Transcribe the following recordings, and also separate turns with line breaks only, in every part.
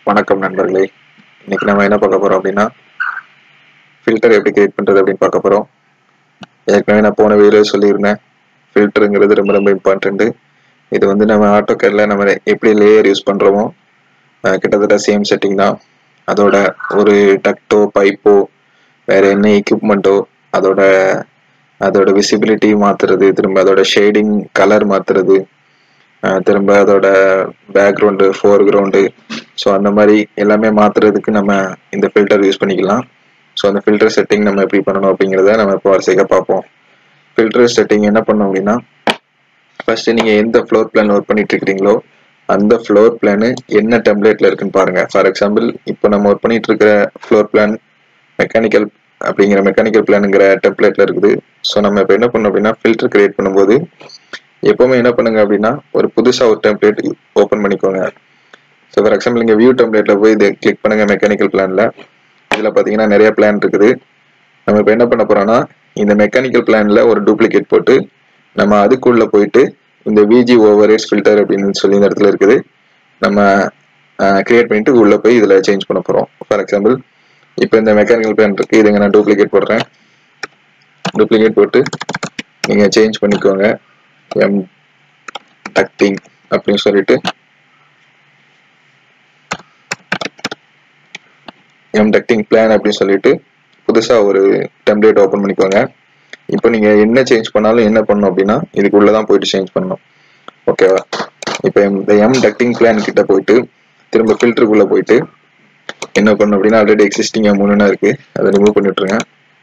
வணக்கம் நண்பர்களே இன்னைக்கு நம்ம என்ன பார்க்க போறோம் அப்படின்னா ஃபில்டர் எப்படி கிரியேட் பண்றது அப்படின்னு பார்க்க போறோம் ஏற்கனவே நான் போன வீடியோ சொல்லியிருந்தேன் ஃபில்டருங்கிறது ரொம்ப ரொம்ப இம்பார்ட்டன்ட் இது வந்து நம்ம ஆட்டோ கேர்ல நம்ம எப்படி லேயர் யூஸ் பண்றோமோ அஹ் கிட்டத்தட்ட சேம் செட்டிங் தான் அதோட ஒரு டக்டோ பைப்போ வேற என்ன எக்யூப்மெண்ட்டோ அதோட அதோட விசிபிலிட்டி மாத்துறது திரும்ப அதோட ஷேடிங் கலர் மாத்துறது அஹ் திரும்ப அதோட பேக்ரவுண்டு ஃபோர்கிரவுண்டு ஸோ அந்த மாதிரி எல்லாமே மாத்துறதுக்கு நம்ம இந்த ஃபில்டர் யூஸ் பண்ணிக்கலாம் ஸோ அந்த ஃபில்டர் செட்டிங் நம்ம எப்படி பண்ணணும் அப்படிங்கிறத நம்ம இப்போ வரிசையாக பார்ப்போம் ஃபில்டர் செட்டிங் என்ன பண்ணோம் அப்படின்னா ஃபர்ஸ்ட் நீங்க எந்த ஃப்ளோர் பிளான் ஒர்க் பண்ணிட்டு இருக்கிறீங்களோ அந்த ஃப்ளோர் பிளானு என்ன டெம்ப்ளேட்ல இருக்குன்னு பாருங்க ஃபார் எக்ஸாம்பிள் இப்போ நம்ம ஒர்க் பண்ணிட்டு இருக்கிற ஃப்ளோர் பிளான் மெக்கானிக்கல் அப்படிங்கிற மெக்கானிக்கல் பிளானுங்கிற டெம்ப்ளேட்ல இருக்குது ஸோ நம்ம இப்போ என்ன பண்ணோம் அப்படின்னா ஃபில்டர் கிரியேட் பண்ணும்போது எப்பவுமே என்ன பண்ணுங்க அப்படின்னா ஒரு புதுசா ஒரு டெம்ப்ளேட் ஓப்பன் பண்ணிக்கோங்க ஸோ ஃபார் எக்ஸாம்பிள் இங்கே வியூ டெம்ப்ளேட்ல போய் இது கிளிக் பண்ணுங்க மெக்கானிக்கல் பிளான்ல இதில் பார்த்தீங்கன்னா நிறைய பிளான் இருக்குது நம்ம இப்போ என்ன பண்ண போறோம்னா இந்த மெக்கானிக்கல் பிளான்ல ஒரு டூப்ளிகேட் போட்டு நம்ம அதுக்குள்ள போயிட்டு இந்த விஜி ஓவரேட்ஸ் ஃபில்டர் அப்படின்னு சொல்லி இந்த இடத்துல இருக்குது நம்ம கிரியேட் பண்ணிட்டு உள்ள போய் இதில் சேஞ்ச் பண்ண போறோம் ஃபார் எக்ஸாம்பிள் இப்போ இந்த மெக்கானிக்கல் பிளான் இருக்கு இதுங்க நான் டூப்ளிகேட் போடுறேன் டூப்ளிகேட் போட்டு நீங்கள் சேஞ்ச் பண்ணிக்கோங்க எம் டக்டிங் அப்படின்னு சொல்லிட்டு எம் டக்டிங் பிளான் அப்படின்னு சொல்லிட்டு புதுசாக ஒரு டெம்ப்ளேட் ஓப்பன் பண்ணிக்கோங்க இப்போ நீங்கள் என்ன சேஞ்ச் பண்ணாலும் என்ன பண்ணணும் அப்படின்னா இதுக்குள்ளே தான் போயிட்டு சேஞ்ச் பண்ணணும் ஓகேவா இப்போ இந்த எம் டக்டிங் பிளான் கிட்ட போயிட்டு திரும்ப ஃபில்டருக்குள்ளே போயிட்டு என்ன பண்ணணும் அப்படின்னா ஆல்ரெடி எக்ஸிஸ்டிங் மூணுனா இருக்கு அதை ரிமூவ் பண்ணி விட்டுருங்க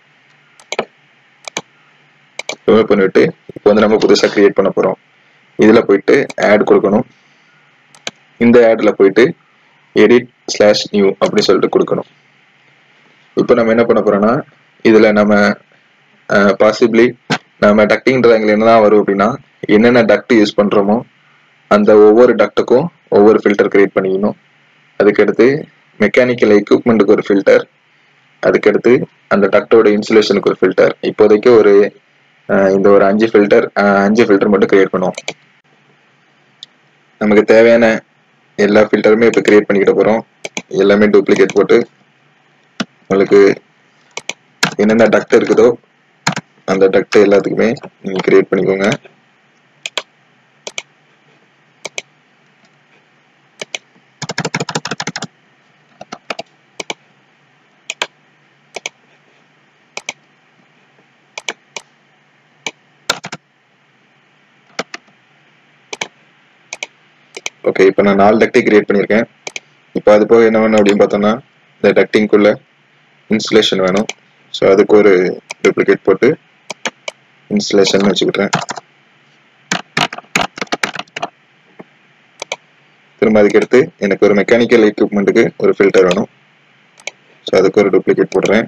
ரிமூவ் பண்ணிவிட்டு இப்போ வந்து நம்ம புதுசாக கிரியேட் பண்ண போகிறோம் இதில் போயிட்டு ஆட் கொடுக்கணும் இந்த ஆடில் போயிட்டு எடிட் ஸ்லாஷ் நியூ அப்படி சொல்லிட்டு கொடுக்கணும் இப்போ நம்ம என்ன பண்ண போறோம்னா இதில் நம்ம பாசிபிளி நம்ம டக்டிங் ட்ராயிங்கில் என்னதான் வரும் அப்படின்னா என்னென்ன டக்ட் யூஸ் பண்ணுறோமோ அந்த ஒவ்வொரு டக்ட்டுக்கும் ஒவ்வொரு ஃபில்டர் கிரியேட் பண்ணிக்கணும் அதுக்கடுத்து மெக்கானிக்கல் எக்யூப்மெண்ட்டுக்கு ஒரு ஃபில்டர் அதுக்கடுத்து அந்த டக்டோட இன்சுலேஷனுக்கு ஒரு ஃபில்டர் இப்போதைக்கு ஒரு இந்த ஒரு அஞ்சு ஃபில்டர் அஞ்சு ஃபில்டர் மட்டும் கிரியேட் பண்ணுவோம் நமக்கு தேவையான எல்லா ஃபில்டருமே இப்போ கிரியேட் பண்ணிக்கிட்ட போகிறோம் எல்லாமே டூப்ளிகேட் போட்டு உங்களுக்கு என்னென்ன டக்ட் இருக்குதோ அந்த டக்ட் எல்லாத்துக்குமே நீங்கள் கிரியேட் பண்ணிக்கோங்க ஓகே இப்போ நான் நாலு டக்டை கிரியேட் பண்ணியிருக்கேன் இப்போ அது போக என்ன வேணும் அப்படின்னு பார்த்தோம்னா இந்த டக்டிங்குள்ள இன்ஸ்டலேஷன் வேணும் ஸோ அதுக்கு ஒரு டூப்ளிகேட் போட்டு இன்ஸ்டலேஷன் வச்சுக்கிட்டேன் திரும்ப அதுக்கடுத்து எனக்கு ஒரு மெக்கானிக்கல் எக்யூப்மெண்ட்டுக்கு ஒரு ஃபில்டர் வேணும் ஸோ அதுக்கு ஒரு டூப்ளிகேட் போடுறேன்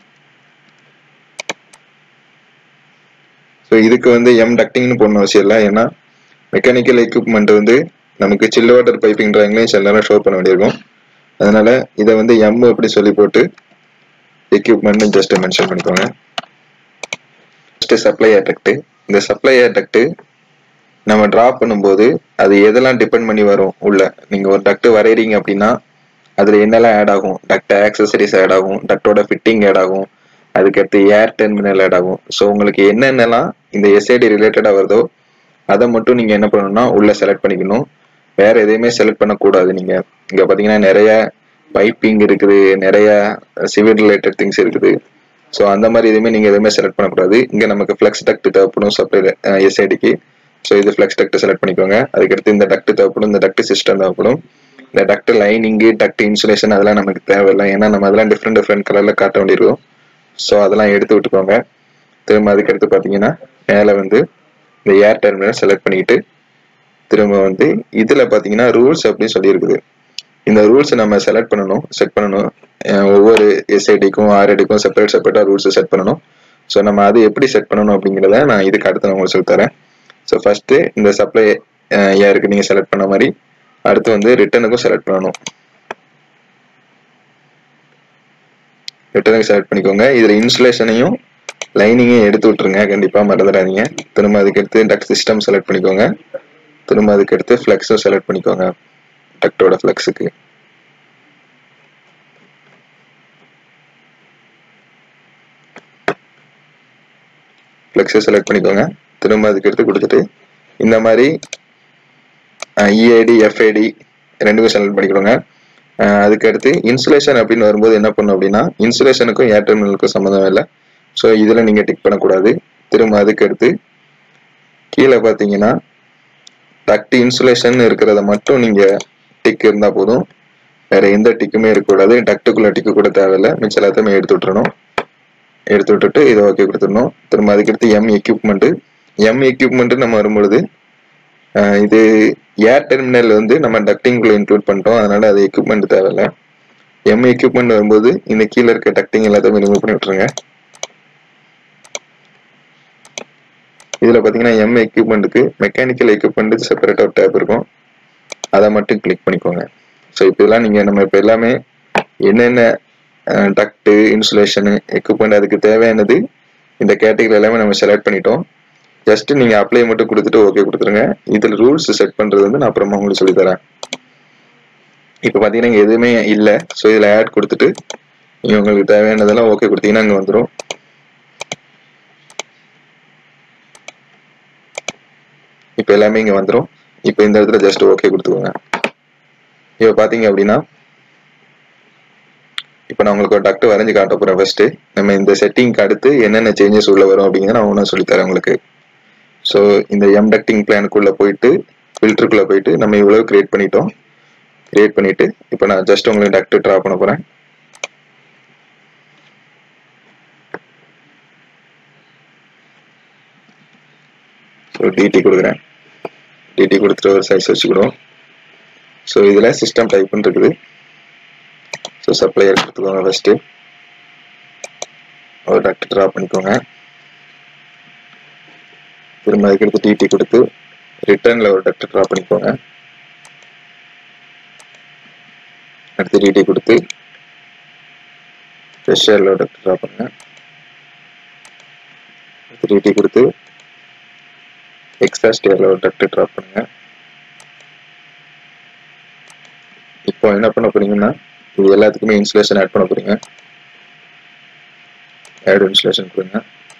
ஸோ இதுக்கு வந்து எம் டக்டிங்னு போடணும் அவசியம் இல்லை ஏன்னா மெக்கானிக்கல் எக்யூப்மெண்ட் வந்து நமக்கு சில் வாட்டர் பைப்பிங் ட்ராயிங்லையும் சில நேரம் ஷோ பண்ண வேண்டியிருக்கும் அதனால இதை வந்து எம் அப்படி சொல்லி போட்டு எக்யூப்மெண்ட் ஜஸ்ட் மென்ஷன் பண்ணிக்கோங்க ஃபர்ஸ்ட் சப்ளை டக்ட் இந்த சப்ளை டக்ட் நம்ம ட்ரா பண்ணும்போது அது எதெல்லாம் டிபெண்ட் பண்ணி வரும் உள்ள நீங்க ஒரு டக்ட் வரைகிறீங்க அப்படின்னா அதுல என்னெல்லாம் ஆட் ஆகும் டக்ட் ஆக்சசரிஸ் ஆட் ஆகும் டக்டோட ஃபிட்டிங் ஆட் ஆகும் அதுக்கடுத்து ஏர் டெர்மினல் ஆட் ஆகும் ஸோ உங்களுக்கு என்னென்னலாம் இந்த எஸ்ஐடி ரிலேட்டடாக வருதோ அதை மட்டும் நீங்க என்ன பண்ணணும்னா உள்ள செலக்ட் பண்ணிக்கணும் வேற எதையுமே செலக்ட் பண்ணக்கூடாது நீங்க இங்க பாத்தீங்கன்னா நிறைய பைப்பிங் இருக்குது நிறைய சிவில் ரிலேட்டட் திங்ஸ் இருக்குது ஸோ அந்த மாதிரி எதுவுமே நீங்க எதுவுமே செலக்ட் பண்ணக்கூடாது இங்க நமக்கு ஃபிளக்ஸ் டக்ட் தேவைப்படும் சப்ளை எஸ்ஐடிக்கு ஸோ இது ஃபிளக்ஸ் டக்ட் செலக்ட் பண்ணிக்கோங்க அதுக்கடுத்து இந்த டக்ட் தேவைப்படும் இந்த டக்ட் சிஸ்டம் தேவைப்படும் இந்த டக்ட் லைனிங்கு டக்ட் இன்சுலேஷன் அதெல்லாம் நமக்கு தேவையில்லை ஏன்னா நம்ம அதெல்லாம் டிஃப்ரெண்ட் டிஃப்ரெண்ட் கலர்ல காட்ட வேண்டியிருக்கும் ஸோ அதெல்லாம் எடுத்து விட்டுக்கோங்க திரும்ப அதுக்கடுத்து பார்த்தீங்கன்னா மேலே வந்து இந்த ஏர் டெர்மினல் செலக்ட் பண்ணிக்கிட்டு திரும்ப வந்து இதில் பார்த்தீங்கன்னா ரூல்ஸ் அப்படின்னு சொல்லியிருக்குது இந்த ரூல்ஸ் நம்ம செலக்ட் பண்ணணும் செட் பண்ணணும் ஒவ்வொரு எஸ்ஐடிக்கும் ஆர்ஐடிக்கும் செப்பரேட் செப்பரேட்டாக ரூல்ஸ் செட் பண்ணணும் ஸோ நம்ம அது எப்படி செட் பண்ணணும் அப்படிங்கிறத நான் இதுக்கு அடுத்து நான் உங்களுக்கு சொல்லித்தரேன் ஸோ ஃபர்ஸ்ட்டு இந்த சப்ளை ஏருக்கு நீங்கள் செலக்ட் பண்ண மாதிரி அடுத்து வந்து ரிட்டனுக்கும் செலக்ட் பண்ணணும் ரிட்டனுக்கு செலக்ட் பண்ணிக்கோங்க இதில் இன்சுலேஷனையும் லைனிங்கையும் எடுத்து விட்டுருங்க கண்டிப்பாக மறந்துடாதீங்க திரும்ப அதுக்கடுத்து டக் சிஸ்டம் செலக்ட் பண்ணிக்கோங்க திரும்ப அதுக்கு அடுத்து ஃப்ளெக்ஸும் செலக்ட் பண்ணிக்கோங்க டக்டோட ஃப்ளெக்ஸுக்கு ஃப்ளெக்ஸை செலக்ட் பண்ணிக்கோங்க திரும்ப அதுக்கு எடுத்து கொடுத்துட்டு இந்த மாதிரி இஏடி எஃப்ஏடி ரெண்டுமே செலக்ட் பண்ணிக்கோங்க அஹ் அதுக்கு அடுத்து இன்சுலேஷன் அப்படின்னு வரும்போது என்ன பண்ணும் அப்படின்னா இன்சுலேஷனுக்கும் ஏர் டெர்மினலுக்கும் சம்மந்தம் இல்லை ஸோ இதில் நீங்கள் டிக் பண்ணக்கூடாது திரும்ப அதுக்கு அடுத்து கீழே பார்த்தீங்கன்னா டக்ட் இன்சுலேஷன் இருக்கிறத மட்டும் நீங்கள் டிக் இருந்தால் போதும் வேற எந்த டிக்குமே இருக்கக்கூடாது டக்டுக்குள்ள டிக்கு கூட தேவையில்லை மிச்சம் எல்லாத்தையுமே எடுத்து விட்டுறணும் எடுத்து விட்டுட்டு இதை ஓகே கொடுத்துடணும் திரும்ப அதுக்கடுத்து எம் எக்யூப்மெண்ட்டு எம் எக்யூப்மெண்ட்டு நம்ம வரும்பொழுது அஹ் இது ஏர் டெர்மினல் வந்து நம்ம டக்டிங்குள்ள இன்க்ளூட் பண்ணிட்டோம் அதனால அது எக்யூப்மெண்ட் தேவையில்லை எம் எக்யூப்மெண்ட் வரும்போது இந்த கீழே இருக்க டக்டிங் எல்லாத்தையுமே ரிமூவ் பண்ணி விட்டுருங்க இதில் பார்த்தீங்கன்னா எம் எக்யூப்மெண்ட்டுக்கு மெக்கானிக்கல் எக்யூப்மெண்ட்டுக்கு செப்பரேட்டாக ஒரு டேப் இருக்கும் அதை மட்டும் கிளிக் பண்ணிக்கோங்க ஸோ இப்போ இதெல்லாம் நீங்கள் நம்ம இப்போ எல்லாமே என்னென்ன டக்ட்டு இன்சுலேஷனு எக்யூப்மெண்ட் அதுக்கு தேவையானது இந்த கேட்டகரி எல்லாமே நம்ம செலக்ட் பண்ணிட்டோம் ஜஸ்ட் நீங்கள் அப்ளை மட்டும் கொடுத்துட்டு ஓகே கொடுத்துருங்க இதில் ரூல்ஸ் செட் பண்ணுறது வந்து நான் அப்புறமா உங்களுக்கு சொல்லித் தரேன் இப்போ பார்த்தீங்கன்னா இங்கே எதுவுமே இல்லை ஸோ இதில் ஆட் கொடுத்துட்டு நீங்கள் உங்களுக்கு தேவையானதெல்லாம் ஓகே கொடுத்தீங்கன்னா அங்கே வந்துடும் இப்போ எல்லாமே இங்கே வந்துடும் இப்போ இந்த இடத்துல ஜஸ்ட் ஓகே கொடுத்துக்கோங்க இப்போ பார்த்தீங்க அப்படின்னா இப்போ நான் உங்களுக்கு ஒரு டக்ட் வரைஞ்சு காட்ட போகிறேன் ஃபர்ஸ்ட்டு நம்ம இந்த செட்டிங்க்கு அடுத்து என்னென்ன சேஞ்சஸ் உள்ள வரும் அப்படிங்கிறத நான் ஒன்றும் சொல்லித்தரேன் உங்களுக்கு ஸோ இந்த எம் டக்டிங் பிளானுக்குள்ளே போயிட்டு ஃபில்டருக்குள்ளே போயிட்டு நம்ம இவ்வளோ கிரியேட் பண்ணிட்டோம் கிரியேட் பண்ணிட்டு இப்போ நான் ஜஸ்ட் உங்களுக்கு டக்ட் ட்ரா பண்ண போகிறேன் ஸோ டிடி கொடுக்குறேன் டிடி கொடுத்துட்டு ஒரு சைஸ் வச்சுக்கிடுவோம் ஸோ இதில் சிஸ்டம் டைப்னு இருக்குது ஸோ சப்ளையர் கொடுத்துக்கோங்க ஃபஸ்ட்டு ஒரு டக்ட் ட்ரா பண்ணிக்கோங்க திரும்ப அதுக்கடுத்து டிடி கொடுத்து ரிட்டர்னில் ஒரு டக்ட் ட்ரா பண்ணிக்கோங்க அடுத்து டிடி கொடுத்து ஃப்ரெஷரில் ஒரு டக்ட் ட்ரா பண்ணுங்க அடுத்து டிடி கொடுத்து எக்ஸ்ட்ரா ஸ்டேரில் ஒரு டக்ட் ட்ரா பண்ணுங்க இப்போ என்ன பண்ண போறீங்கன்னா இது எல்லாத்துக்குமே இன்சுலேஷன் ஆட் பண்ண போறீங்க ஆட் இன்சுலேஷன் கொடுங்க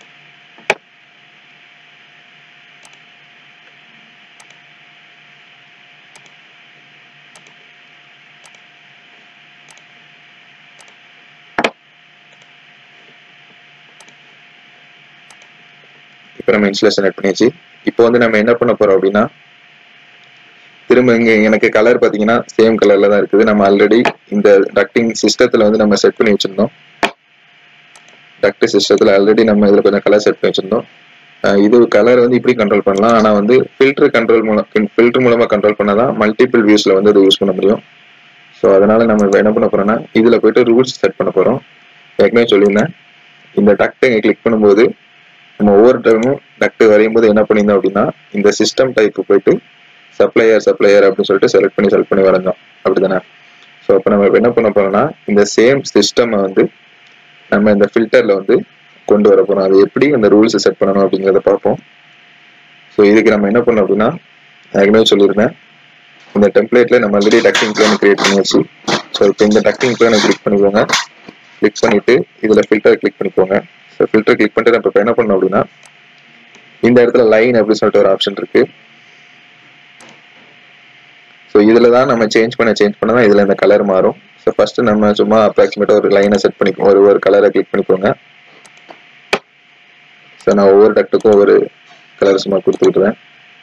இப்போ நம்ம இன்சுலேஷன் ஆட் பண்ணியாச்சு இப்போ வந்து நம்ம என்ன பண்ண போறோம் அப்படின்னா திரும்ப இங்க எனக்கு கலர் பாத்தீங்கன்னா சேம் கலர்ல தான் இருக்குது நம்ம ஆல்ரெடி இந்த டக்டிங் சிஸ்டத்துல வந்து நம்ம செட் பண்ணி வச்சிருந்தோம் டக்ட் சிஸ்டத்துல ஆல்ரெடி நம்ம இதுல கொஞ்சம் கலர் செட் பண்ணி வச்சிருந்தோம் அஹ் இது கலர் வந்து இப்படி கண்ட்ரோல் பண்ணலாம் ஆனா வந்து ஃபில்டர் கண்ட்ரோல் மூலம் ஃபில்டர் மூலமா கண்ட்ரோல் பண்ணாதான் மல்டிபிள் வியூஸ்ல வந்து அது யூஸ் பண்ண முடியும் ஸோ அதனால நம்ம இப்ப என்ன பண்ண போறோம்னா இதுல போயிட்டு ரூல்ஸ் செட் பண்ண போறோம் ஏற்கனவே சொல்லியிருந்தேன் இந்த டக்ட் இங்க கிளிக் பண்ணும்போது நம்ம ஒவ்வொரு டைமும் டக்ட் வரையும் போது என்ன பண்ணியிருந்தோம் அப்படின்னா இந்த சிஸ்டம் டைப் போயிட்டு சப்ளையர் சப்ளையர் அப்படின்னு சொல்லிட்டு செலக்ட் பண்ணி செலக்ட் பண்ணி வரைஞ்சோம் அப்படிதானே ஸோ அப்போ நம்ம இப்ப என்ன பண்ண போறோம்னா இந்த சேம் சிஸ்டம் வந்து நம்ம இந்த ஃபில்டர்ல வந்து கொண்டு வர போறோம் அது எப்படி அந்த ரூல்ஸ் செட் பண்ணணும் அப்படிங்கிறத பார்ப்போம் ஸோ இதுக்கு நம்ம என்ன பண்ணோம் அப்படின்னா நான் ஏற்கனவே சொல்லியிருந்தேன் இந்த டெம்ப்ளேட்ல நம்ம ஆல்ரெடி டக்டிங் பிளான் கிரியேட் பண்ணியாச்சு ஸோ இப்போ இந்த டக்டிங் பிளானை கிளிக் பண்ணிக்கோங்க கிளிக் பண்ணிட்டு இதுல ஃபில்டர் கிளிக் பண்ணிக்கோங்க ஸோ ஃபில்டர் கிளிக் பண்ணிட்டு நம்ம இப்போ என்ன பண்ணோம் அப்படின்னா இந்த இடத்துல லைன் அப்படின்னு சொல்லிட்டு ஒரு ஆப்ஷன் இருக்கு ஸோ இதில் தான் நம்ம சேஞ்ச் பண்ண சேஞ்ச் பண்ண தான் இதில் இந்த கலர் மாறும் ஸோ ஃபர்ஸ்ட் நம்ம சும்மா அப்ராக்சிமேட்டாக ஒரு லைனை செட் பண்ணிக்கோ ஒரு ஒரு கலரை கிளிக் பண்ணிக்கோங்க ஸோ நான் ஒவ்வொரு டக்டுக்கும் ஒவ்வொரு கலர் சும்மா கொடுத்துக்கிட்டுவேன்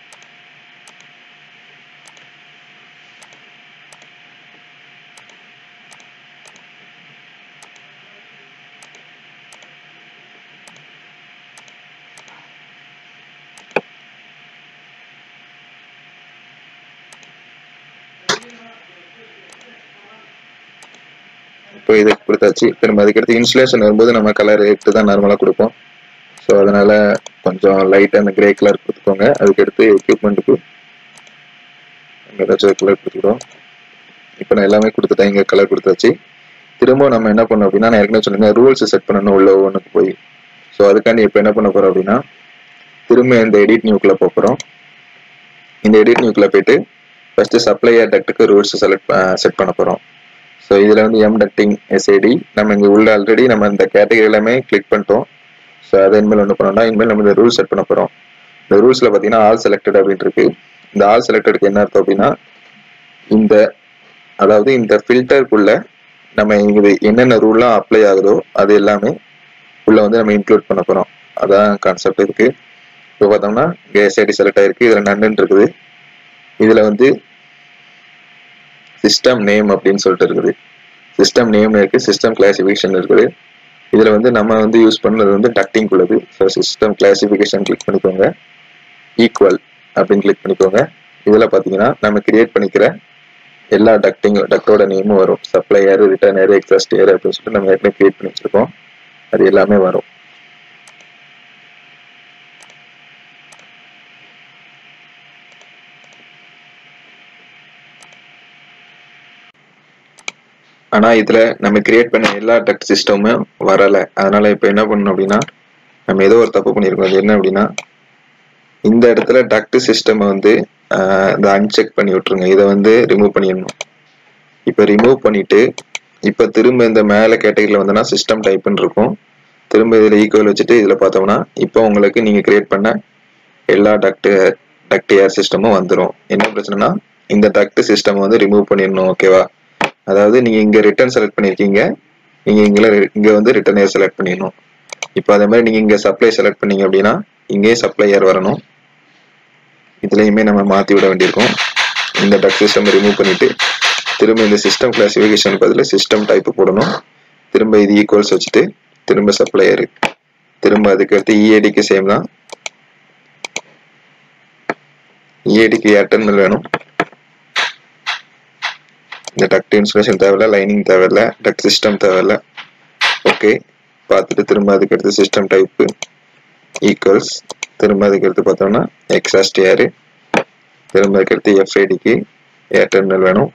இப்போ இது கொடுத்தாச்சு திரும்ப அதுக்கடுத்து இன்சுலேஷன் வரும்போது நம்ம கலர் எடுத்து தான் நார்மலாக கொடுப்போம் ஸோ அதனால கொஞ்சம் லைட் அந்த கிரே கலர் கொடுத்துக்கோங்க அதுக்கடுத்து எக்யூப்மெண்ட்டுக்கு ஏதாச்சும் கலர் கொடுத்துக்கிறோம் இப்போ நான் எல்லாமே கொடுத்துட்டேன் இங்கே கலர் கொடுத்தாச்சு திரும்ப நம்ம என்ன பண்ணோம் அப்படின்னா நான் ஏற்கனவே சொன்னீங்க ரூல்ஸ் செட் பண்ணணும் உள்ள ஒவ்வொன்றுக்கு போய் ஸோ அதுக்காண்டி இப்போ என்ன பண்ண போறோம் அப்படின்னா திரும்ப இந்த எடிட் நியூக்குள்ள போகிறோம் இந்த எடிட் நியூக்குள்ள போயிட்டு ஃபர்ஸ்ட் சப்ளையர் டக்ட்டுக்கு ரூல்ஸ் செலக்ட் செட் பண்ண போகிறோம் ஸோ இதில் வந்து எம் டக்டிங் எஸ்ஏடி நம்ம இங்கே உள்ள ஆல்ரெடி நம்ம இந்த கேட்டகரி எல்லாமே கிளிக் பண்ணிட்டோம் ஸோ அதை இனிமேல் என்ன பண்ணோம்னா இனிமேல் நம்ம இந்த ரூல் செட் பண்ண போகிறோம் இந்த ரூல்ஸில் பார்த்தீங்கன்னா ஆல் செலக்டட் அப்படின்னு இருக்கு இந்த ஆல் செலக்டடுக்கு என்ன அர்த்தம் அப்படின்னா இந்த அதாவது இந்த ஃபில்டருக்குள்ள நம்ம இது என்னென்ன ரூல்லாம் அப்ளை ஆகுதோ அது எல்லாமே உள்ள வந்து நம்ம இன்க்ளூட் பண்ண போகிறோம் அதான் கான்செப்ட் இருக்கு இப்போ பார்த்தோம்னா இங்கே எஸ்ஐடி செலக்ட் ஆயிருக்கு இதில் நன்னு இருக்குது இதில் வந்து சிஸ்டம் நேம் அப்படின்னு சொல்லிட்டு இருக்குது சிஸ்டம் நேம் இருக்கு சிஸ்டம் கிளாசிஃபிகேஷன் இருக்குது இதில் வந்து நம்ம வந்து யூஸ் பண்ணது வந்து டக்டிங் உள்ளது ஸோ சிஸ்டம் கிளாசிஃபிகேஷன் கிளிக் பண்ணிக்கோங்க ஈக்குவல் அப்படின்னு கிளிக் பண்ணிக்கோங்க இதில் பார்த்தீங்கன்னா நம்ம கிரியேட் பண்ணிக்கிற எல்லா டக்டிங் டக்டோட நேமும் வரும் சப்ளையர் ரிட்டர்னர் எக்ஸாஸ்டியர் அப்படின்னு சொல்லிட்டு நம்ம ஏற்கனவே கிரியேட் பண்ணி வச்சிருக்கோம் அது எல்லாமே வரும் ஆனா இதுல நம்ம கிரியேட் பண்ண எல்லா டக்ட் சிஸ்டமும் வரல அதனால இப்ப என்ன பண்ணணும் அப்படின்னா நம்ம ஏதோ ஒரு தப்பு பண்ணியிருக்கோம் அது என்ன அப்படின்னா இந்த இடத்துல டக்ட் சிஸ்டம் வந்து இந்த அன்செக் பண்ணி விட்டுருங்க இதை வந்து ரிமூவ் பண்ணிடணும் இப்போ ரிமூவ் பண்ணிட்டு இப்போ திரும்ப இந்த மேலே கேட்டகரியில் வந்தோன்னா சிஸ்டம் டைப்னு இருக்கும் திரும்ப இதில் ஈக்குவல் வச்சுட்டு இதில் பார்த்தோம்னா இப்போ உங்களுக்கு நீங்கள் கிரியேட் பண்ண எல்லா டக்ட் டக்ட் ஏர் சிஸ்டமும் வந்துடும் என்ன பிரச்சனைனா இந்த டக்ட் சிஸ்டம் வந்து ரிமூவ் பண்ணிடணும் ஓகேவா அதாவது நீங்கள் இங்கே ரிட்டர்ன் செலக்ட் பண்ணியிருக்கீங்க நீங்கள் இங்கே இங்கே வந்து ரிட்டர்ன் ஏர் செலக்ட் பண்ணிடணும் இப்போ அதே மாதிரி நீங்கள் இங்கே சப்ளை செலக்ட் பண்ணீங்க அப்படின்னா இங்கேயே சப்ளையர் வரணும் இதுலையுமே நம்ம மாற்றி விட வேண்டியிருக்கும் இந்த டக் சிஸ்டம் ரிமூவ் பண்ணிட்டு திரும்ப இந்த சிஸ்டம் கிளாசிஃபிகேஷன் பதில் சிஸ்டம் டைப் போடணும் திரும்ப இது ஈக்குவல்ஸ் வச்சுட்டு திரும்ப சப்ளையர் திரும்ப அதுக்கடுத்து இஏடிக்கு சேம் தான் இஏடிக்கு ஏர்டர்னல் வேணும் இந்த டக்ட் இன்சுலேஷன் தேவையில்ல லைனிங் தேவையில்ல டக் சிஸ்டம் தேவையில்ல ஓகே பார்த்துட்டு திரும்ப அதுக்கடுத்து சிஸ்டம் டைப்பு ஈக்குவல்ஸ் திரும்ப அதுக்கடுத்து பார்த்தோம்னா எக்ஸாஸ்ட் ஏரு திரும்ப அதுக்கடுத்து எஃப்ஐடிக்கு ஏர்டர்னல் வேணும்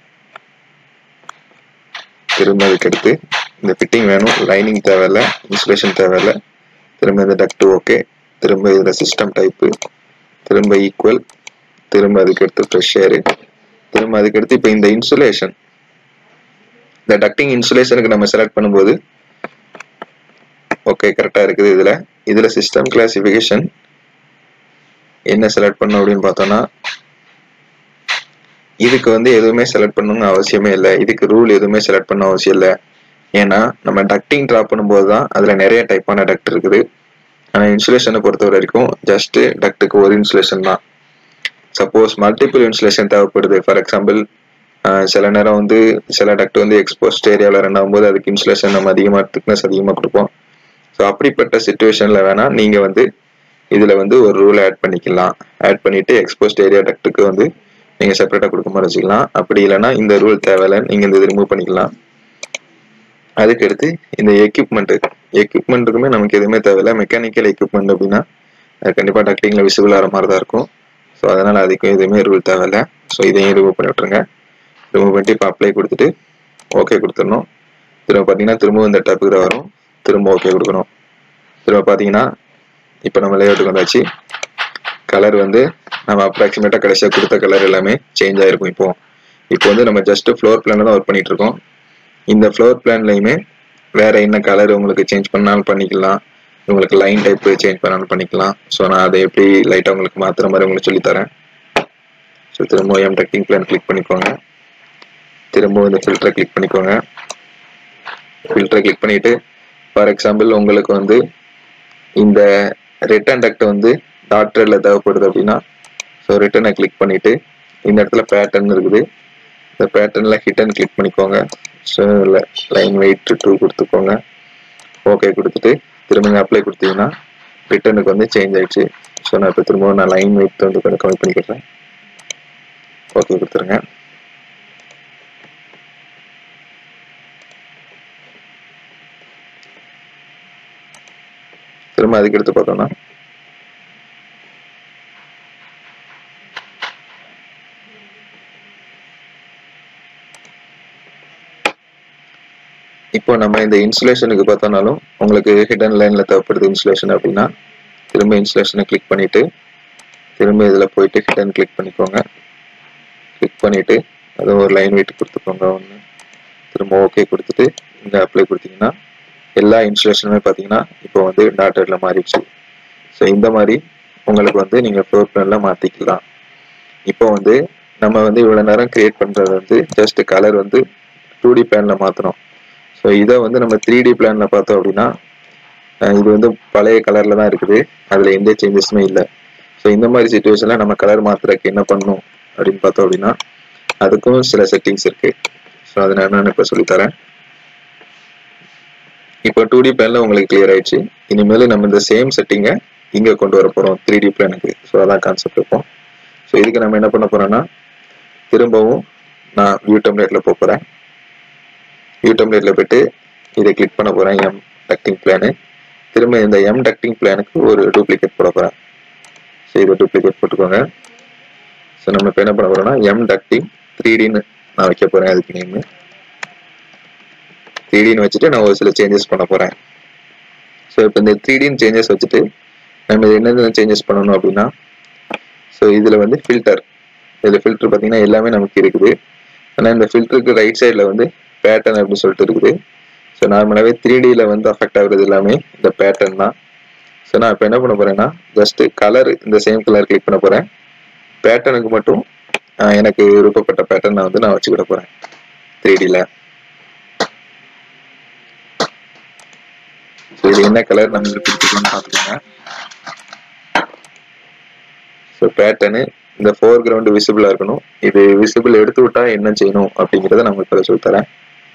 திரும்ப அதுக்கடுத்து இந்த ஃபிட்டிங் வேணும் லைனிங் தேவையில்ல இன்சுலேஷன் தேவையில்ல திரும்ப இந்த டக்ட் ஓகே திரும்ப இதில் சிஸ்டம் டைப்பு திரும்ப ஈக்குவல் திரும்ப அதுக்கடுத்து ஃப்ரெஷ் ஏரு திரும்ப அதுக்கடுத்து இப்போ இந்த இன்சுலேஷன் இந்த டக்டிங் இன்சுலேஷனுக்கு நம்ம செலக்ட் பண்ணும்போது ஓகே கரெக்டாக இருக்குது இதில் இதில் சிஸ்டம் கிளாசிஃபிகேஷன் என்ன செலக்ட் பண்ணணும் அப்படின்னு பார்த்தோம்னா இதுக்கு வந்து எதுவுமே செலக்ட் பண்ணணும்னு அவசியமே இல்லை இதுக்கு ரூல் எதுவுமே செலக்ட் பண்ண அவசியம் இல்லை ஏன்னா நம்ம டக்டிங் ட்ராப் பண்ணும்போது தான் அதில் நிறைய டைப்பான டக்ட் இருக்குது ஆனால் இன்சுலேஷனை பொறுத்த வரைக்கும் ஜஸ்ட் டக்ட்டுக்கு ஒரு இன்சுலேஷன் தான் சப்போஸ் மல்டிபிள் இன்சுலேஷன் தேவைப்படுது ஃபார் எக்ஸாம்பிள் சில நேரம் வந்து சில டக்ட் வந்து எக்ஸ்போஸ்ட் ஏரியாவில் ரன் ஆகும்போது அதுக்கு இன்சுலேஷன் நம்ம அதிகமாக திக்னஸ் அதிகமாக கொடுப்போம் ஸோ அப்படிப்பட்ட சுச்சுவேஷனில் வேணால் நீங்கள் வந்து இதில் வந்து ஒரு ரூல் ஆட் பண்ணிக்கலாம் ஆட் பண்ணிவிட்டு எக்ஸ்போஸ்ட் ஏரியா டக்ட்டுக்கு வந்து நீங்கள் செப்பரேட்டாக கொடுக்க மாதிரி வச்சுக்கலாம் அப்படி இல்லைன்னா இந்த ரூல் தேவையில்லை நீங்கள் இந்த இது ரிமூவ் பண்ணிக்கலாம் அதுக்கடுத்து இந்த எக்யூப்மெண்ட்டு எக்யூப்மெண்ட்டுக்குமே நமக்கு எதுவுமே தேவையில்லை மெக்கானிக்கல் எக்யூப்மெண்ட் அப்படின்னா அது கண்டிப்பாக டக்டிங்கில் விசிபிள் ஆகிற மாதிரி தான் இருக்கும் ஸோ அதனால் அதுக்கும் எதுவுமே ரூல் தேவையில்லை ஸோ இதையும் ரிமூவ் பண்ணி விட்ருங்க ரிமூவ் பண்ணிட்டு இப்போ அப்ளை கொடுத்துட்டு ஓகே கொடுத்துடணும் திரும்ப பார்த்தீங்கன்னா திரும்பவும் இந்த டப்புக்கு வரும் திரும்ப ஓகே கொடுக்கணும் திரும்ப பார்த்தீங்கன்னா இப்போ நம்ம லேஅவுட்டுக்கு வந்தாச்சு கலர் வந்து நம்ம அப்ராக்சிமேட்டாக கடைசியாக கொடுத்த கலர் எல்லாமே சேஞ்ச் ஆகிருக்கும் இப்போ இப்போ வந்து நம்ம ஜஸ்ட் ஃப்ளோர் பிளானில் தான் ஒர்க் பண்ணிட்டு இருக்கோம் இந்த ஃப்ளோர் பிளான்லையுமே வேற என்ன கலர் உங்களுக்கு சேஞ்ச் பண்ணாலும் பண்ணிக்கலாம் உங்களுக்கு லைன் டைப் சேஞ்ச் பண்ணாலும் பண்ணிக்கலாம் ஸோ நான் அதை எப்படி லைட்டாக உங்களுக்கு மாற்றுற மாதிரி உங்களுக்கு சொல்லித்தரேன் ஸோ திரும்ப எம் டக்கிங் பிளான் கிளிக் பண்ணிக்கோங்க திரும்ப இந்த ஃபில்டரை கிளிக் பண்ணிக்கோங்க ஃபில்டரை கிளிக் பண்ணிட்டு ஃபார் எக்ஸாம்பிள் உங்களுக்கு வந்து இந்த ரிட்டர்ன் டக்ட் வந்து டாக்டரில் தேவைப்படுது அப்படின்னா ஸோ ரிட்டனை கிளிக் பண்ணிட்டு இந்த இடத்துல பேட்டர்ன் இருக்குது இந்த பேட்டர்னில் ஹிட்டன் கிளிக் பண்ணிக்கோங்க ஸோ லைன் வெயிட் டூ கொடுத்துக்கோங்க ஓகே கொடுத்துட்டு திரும்ப அப்ளை கொடுத்தீங்கன்னா ரிட்டனுக்கு வந்து சேஞ்ச் ஆயிடுச்சு ஸோ நான் இப்போ திரும்பவும் நான் லைன் வெயிட் வந்து கொஞ்சம் கம்மி பண்ணிக்கிறேன் ஓகே கொடுத்துருங்க திரும்ப அதுக்கு எடுத்து பார்த்தோம்னா இப்போ நம்ம இந்த இன்சுலேஷனுக்கு பார்த்தோம்னாலும் உங்களுக்கு ஹிடன் லைன்ல தேவைப்படுது இன்சுலேஷன் அப்படின்னா திரும்ப இன்சுலேஷனை கிளிக் பண்ணிட்டு திரும்ப இதில் போயிட்டு ஹிடன் கிளிக் பண்ணிக்கோங்க கிளிக் பண்ணிட்டு அது ஒரு லைன் வெயிட் கொடுத்துக்கோங்க ஒன்று திரும்ப ஓகே கொடுத்துட்டு இங்கே அப்ளை கொடுத்தீங்கன்னா எல்லா இன்ஸ்டலேஷனுமே பார்த்தீங்கன்னா இப்போ வந்து டாட்டரில் மாறிடுச்சு ஸோ இந்த மாதிரி உங்களுக்கு வந்து நீங்கள் ஃப்ளோர் பிளானில் மாற்றிக்கலாம் இப்போ வந்து நம்ம வந்து இவ்வளோ நேரம் கிரியேட் பண்ணுறது வந்து ஜஸ்ட் கலர் வந்து டூ டி பிளானில் மாற்றணும் ஸோ இதை வந்து நம்ம த்ரீ டி பிளானில் பார்த்தோம் அப்படின்னா அஹ் இது வந்து பழைய கலரில் தான் இருக்குது அதில் எந்த சேஞ்சஸுமே இல்லை ஸோ இந்த மாதிரி சுச்சுவேஷனில் நம்ம கலர் மாற்றுறதுக்கு என்ன பண்ணணும் அப்படின்னு பார்த்தோம் அப்படின்னா அதுக்கும் சில செட்டிங்ஸ் இருக்கு ஸோ அதை நான் என்னன்னு இப்போ சொல்லித்தரேன் இப்போ டூ டி பிளானில் உங்களுக்கு கிளியர் ஆயிடுச்சு இனிமேல் நம்ம இந்த சேம் செட்டிங்கை இங்கே கொண்டு வர போகிறோம் த்ரீ டி பிளானுக்கு ஸோ அதான் கான்செப்ட் இருக்கும் ஸோ இதுக்கு நம்ம என்ன பண்ண போறோம்னா திரும்பவும் நான் வியூ டெம்ப்ளேட்ல போக போகிறேன் வியூ டெம்ப்ளேட்ல போயிட்டு இதை கிளிக் பண்ண போகிறேன் எம் டக்டிங் பிளானு திரும்ப இந்த எம் டக்டிங் பிளானுக்கு ஒரு டூப்ளிகேட் போட போகிறேன் ஸோ இதை டூப்ளிகேட் போட்டுக்கோங்க ஸோ நம்ம இப்போ என்ன பண்ண போறோம்னா எம் டக்டிங் த்ரீ டின்னு நான் வைக்க போகிறேன் அதுக்கு நேம் த்ரீ டின்னு வச்சுட்டு நான் ஒரு சில சேஞ்சஸ் பண்ண போகிறேன் ஸோ இப்போ இந்த த்ரீ டின்னு சேஞ்சஸ் வச்சுட்டு நம்ம இது என்னென்ன சேஞ்சஸ் பண்ணணும் அப்படின்னா ஸோ இதில் வந்து ஃபில்டர் இதில் ஃபில்டர் பார்த்தீங்கன்னா எல்லாமே நமக்கு இருக்குது ஆனால் இந்த ஃபில்டருக்கு ரைட் சைடில் வந்து பேட்டர்ன் அப்படின்னு சொல்லிட்டு இருக்குது ஸோ நார்மலாகவே த்ரீ டியில் வந்து அஃபெக்ட் ஆகுறது எல்லாமே இந்த பேட்டர்ன் தான் ஸோ நான் இப்போ என்ன பண்ண போகிறேன்னா ஜஸ்ட் கலர் இந்த சேம் கலர் கிளிக் பண்ண போகிறேன் பேட்டர்னுக்கு மட்டும் ஆஹ், எனக்கு விருப்பப்பட்ட பேட்டர்ன் நான் வந்து நான் வச்சுக்கிட போகிறேன் த்ரீ டியில் ஸோ இது என்ன கலர் நம்ம இதில் கொடுத்துக்கலாம்னு பார்த்துக்கோங்க ஸோ பேட்டர்னு இந்த ஃபோர் கிரவுண்டு விசிபிளாக இருக்கணும் இது விசிபிள் எடுத்து விட்டா என்ன செய்யணும் அப்படிங்கிறத நான் உங்களுக்கு சொல்லி தரேன்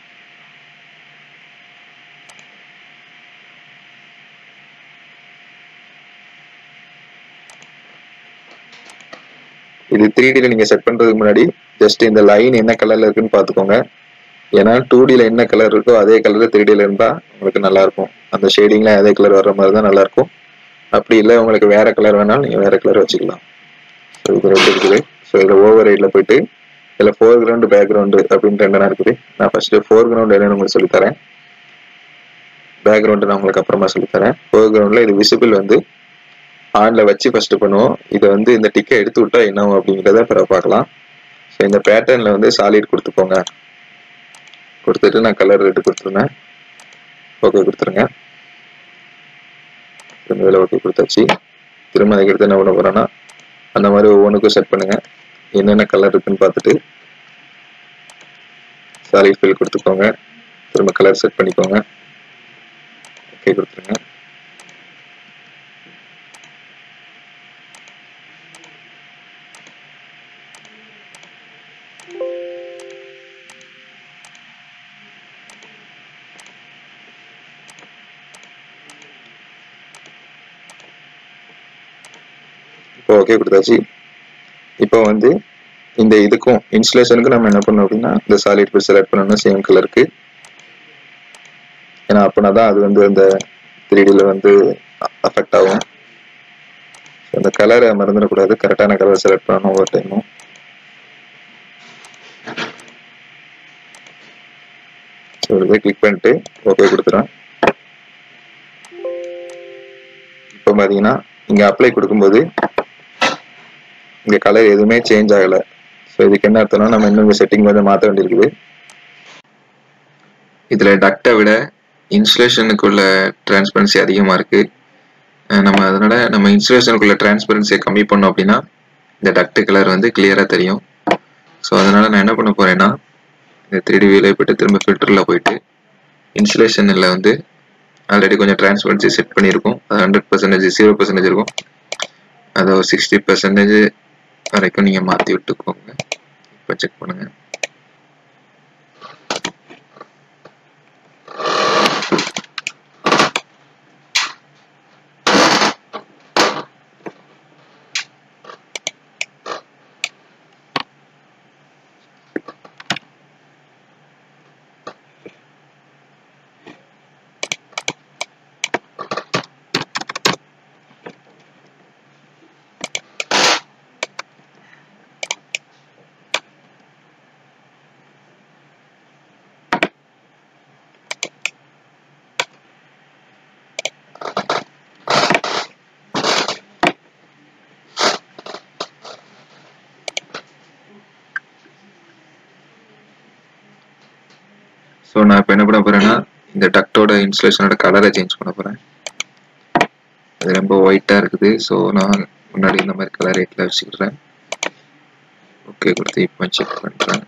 இது த்ரீ டியில் நீங்கள் செட் பண்ணுறதுக்கு முன்னாடி ஜஸ்ட் இந்த லைன் என்ன கலரில் இருக்குன்னு பார்த்துக்கோங்க ஏன்னா டூ டியில் என்ன கலர் இருக்கோ அதே கலர் த்ரீ டியில் இருந்தால் உங்களுக்கு நல்லா இருக்கும் அந்த ஷேடிங்லாம் அதே கலர் வர்ற மாதிரி தான் நல்லா இருக்கும் அப்படி இல்லை உங்களுக்கு வேற கலர் வேணாலும் நீங்கள் வேற கலர் வச்சுக்கலாம் ஸோ இது ரெண்டு இருக்குது ஸோ இதில் ஓவர் ரைடில் போயிட்டு இதில் ஃபோர் கிரவுண்டு பேக்ரவுண்டு அப்படின்னு ரெண்டு இருக்குது நான் ஃபர்ஸ்ட்டு ஃபோர் கிரவுண்ட் என்னன்னு உங்களுக்கு சொல்லித்தரேன் பேக்ரவுண்டு நான் உங்களுக்கு அப்புறமா சொல்லித்தரேன் ஃபோர் கிரவுண்டில் இது விசிபிள் வந்து ஆன்ல வச்சு ஃபர்ஸ்ட் பண்ணுவோம் இதை வந்து இந்த டிக்கை எடுத்து விட்டா என்ன ஆகும் அப்படிங்கிறத பிறகு பார்க்கலாம் ஸோ இந்த பேட்டர்னில் வந்து சாலிட் கொடுத்துக்கோங்க கொடுத்துட்டு நான் கலர் ரெட்டு கொடுத்துருந்தேன் ஓகே கொடுத்துருங்க திரும்ப இதில் ஓகே கொடுத்தாச்சு திரும்ப அதுக்கடுத்து என்ன பண்ண போறேன்னா அந்த மாதிரி ஒவ்வொன்றுக்கும் செட் பண்ணுங்க என்னென்ன கலர் இருக்குன்னு பார்த்துட்டு சாலிட் ஃபில் கொடுத்துக்கோங்க திரும்ப கலர் செட் பண்ணிக்கோங்க ஓகே கொடுத்துருங்க இப்போ ஓகே கொடுத்தாச்சு இப்போ வந்து இந்த இதுக்கும் இன்ஸ்டலேஷனுக்கு நம்ம என்ன பண்ணோம் அப்படின்னா இந்த சாலிட் பில் செலக்ட் பண்ணணும் சேம் கலருக்கு ஏன்னா அப்படின்னா தான் அது வந்து அந்த த்ரீ டியில் வந்து அஃபெக்ட் ஆகும் So, அந்த கலரை மறந்துடக்கூடாது கரெக்டான கலர் செலக்ட் பண்ணணும் ஒவ்வொரு டைமும் ஸோ இதை கிளிக் பண்ணிட்டு ஓகே கொடுத்துறேன் இப்போ பார்த்தீங்கன்னா இங்கே அப்ளை கொடுக்கும்போது இங்க கலர் எதுவுமே சேஞ்ச் ஆகல ஸோ இதுக்கு என்ன அர்த்தம்னா நம்ம இன்னும் இந்த செட்டிங் வந்து மாற்ற வேண்டியிருக்குது இதுல டக்டை விட இன்சுலேஷனுக்குள்ள டிரான்ஸ்பரன்சி அதிகமா இருக்கு அஹ் நம்ம அதனால நம்ம இன்சுலேஷனுக்குள்ள டிரான்ஸ்பரன்சியை கம்மி பண்ணோம் அப்படின்னா இந்த டக்ட் கலர் வந்து கிளியரா தெரியும் ஸோ அதனால நான் என்ன பண்ண போறேன்னா இந்த த்ரீ டி வியூல போயிட்டு திரும்ப ஃபில்டர்ல போயிட்டு இன்சுலேஷன்ல வந்து ஆல்ரெடி கொஞ்சம் டிரான்ஸ்பரன்சி செட் பண்ணியிருக்கோம் அது ஹண்ட்ரட் பர்சன்டேஜ் ஜீரோ பர்சன்டேஜ் இருக்கும் அதை ஒரு சிக்ஸ்டி பர்சன்டேஜ் வரைக்கும் நீங்கள் மாற்றி விட்டுக்கோங்க இப்போ செக் பண்ணுங்க ஸோ நான் இப்போ என்ன பண்ண போறேன்னா இந்த டக்டோட இன்சுலேஷனோட கலரை சேஞ்ச் பண்ண போகிறேன் அது ரொம்ப ஒயிட்டாக இருக்குது ஸோ நான் முன்னாடி இந்த மாதிரி கலர் ரேட்டில் வச்சுக்கிறேன் ஓகே கொடுத்து இப்போ செக் பண்ணுறேன்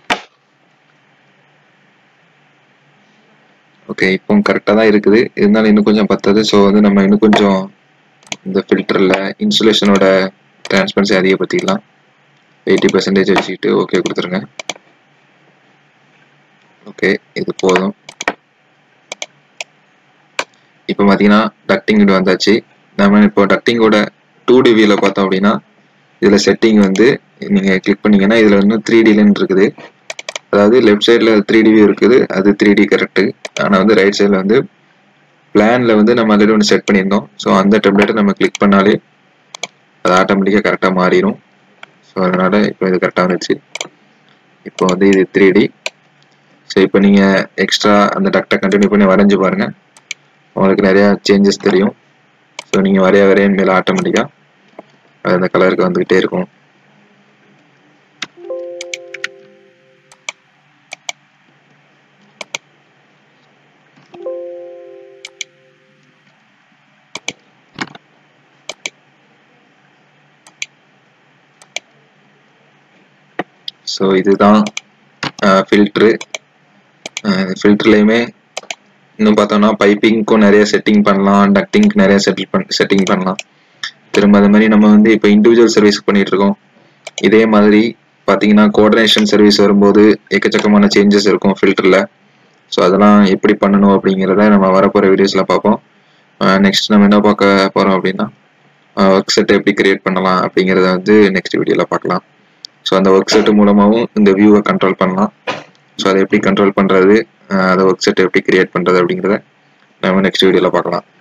ஓகே இப்போ கரெக்டாக தான் இருக்குது இருந்தாலும் இன்னும் கொஞ்சம் பத்தாது ஸோ வந்து நம்ம இன்னும் கொஞ்சம் இந்த ஃபில்டரில் இன்சுலேஷனோட டிரான்ஸ்பரன்சி அதிகப்படுத்திக்கலாம் எயிட்டி பர்சன்டேஜ் வச்சுக்கிட்டு ஓகே கொடுத்துருங்க ஓகே இது போதும் இப்போ பார்த்தீங்கன்னா டக்டிங் இது வந்தாச்சு நம்ம இப்போ டக்டிங்கோட டூ டி வியூவில் பார்த்தோம் அப்படின்னா இதில் செட்டிங் வந்து நீங்கள் கிளிக் பண்ணீங்கன்னா இதில் வந்து த்ரீ டிலன்னு இருக்குது அதாவது லெஃப்ட் சைடில் த்ரீ டி வியூ இருக்குது அது த்ரீ டி கரெக்டு ஆனால் வந்து ரைட் சைடில் வந்து பிளானில் வந்து நம்ம ஆல்ரெடி ஒன்று செட் பண்ணியிருந்தோம் ஸோ அந்த டெம்ப்ளேட்டை நம்ம கிளிக் பண்ணாலே அது ஆட்டோமேட்டிக்காக கரெக்டாக மாறிடும் ஸோ அதனால் இப்போ இது கரெக்டாக வந்துச்சு இப்போ வந்து இது த்ரீ டி ஸோ இப்போ நீங்கள் எக்ஸ்ட்ரா அந்த டக்டை கண்டினியூ பண்ணி வரைஞ்சி பாருங்கள் உங்களுக்கு நிறையா சேஞ்சஸ் தெரியும் ஸோ நீங்கள் வரைய வரைய மேலே ஆட்டோமேட்டிக்காக அது அந்த கலருக்கு வந்துக்கிட்டே இருக்கும் ஸோ இதுதான் ஃபில்ட்ரு ஃபில்டர்லேயுமே இன்னும் பார்த்தோம்னா பைப்பிங்க்கும் நிறைய செட்டிங் பண்ணலாம் டக்டிங்க்கு நிறைய செட்டில் பண் செட்டிங் பண்ணலாம் திரும்ப அது மாதிரி நம்ம வந்து இப்போ இண்டிவிஜுவல் சர்வீஸ் பண்ணிட்டு இருக்கோம் இதே மாதிரி பார்த்தீங்கன்னா கோஆர்டினேஷன் சர்வீஸ் வரும்போது எக்கச்சக்கமான சேஞ்சஸ் இருக்கும் ஃபில்டரில் ஸோ அதெல்லாம் எப்படி பண்ணணும் அப்படிங்கிறத நம்ம வரப்போகிற வீடியோஸில் பார்ப்போம் நெக்ஸ்ட் நம்ம என்ன பார்க்க போகிறோம் அப்படின்னா ஒர்க் செட் எப்படி கிரியேட் பண்ணலாம் அப்படிங்கிறத வந்து நெக்ஸ்ட் வீடியோவில் பார்க்கலாம் ஸோ அந்த ஒர்க் செட்டு மூலமாகவும் இந்த வியூவை கண்ட்ரோல் பண்ணலாம் ஸோ அதை எப்படி கண்ட்ரோல் பண்ணுறது அதை ஒர்க் செட் எப்படி கிரியேட் பண்ணுறது அப்படிங்கிறத நம்ம நெக்ஸ்ட் வீடியோவில் பார்க்கலாம்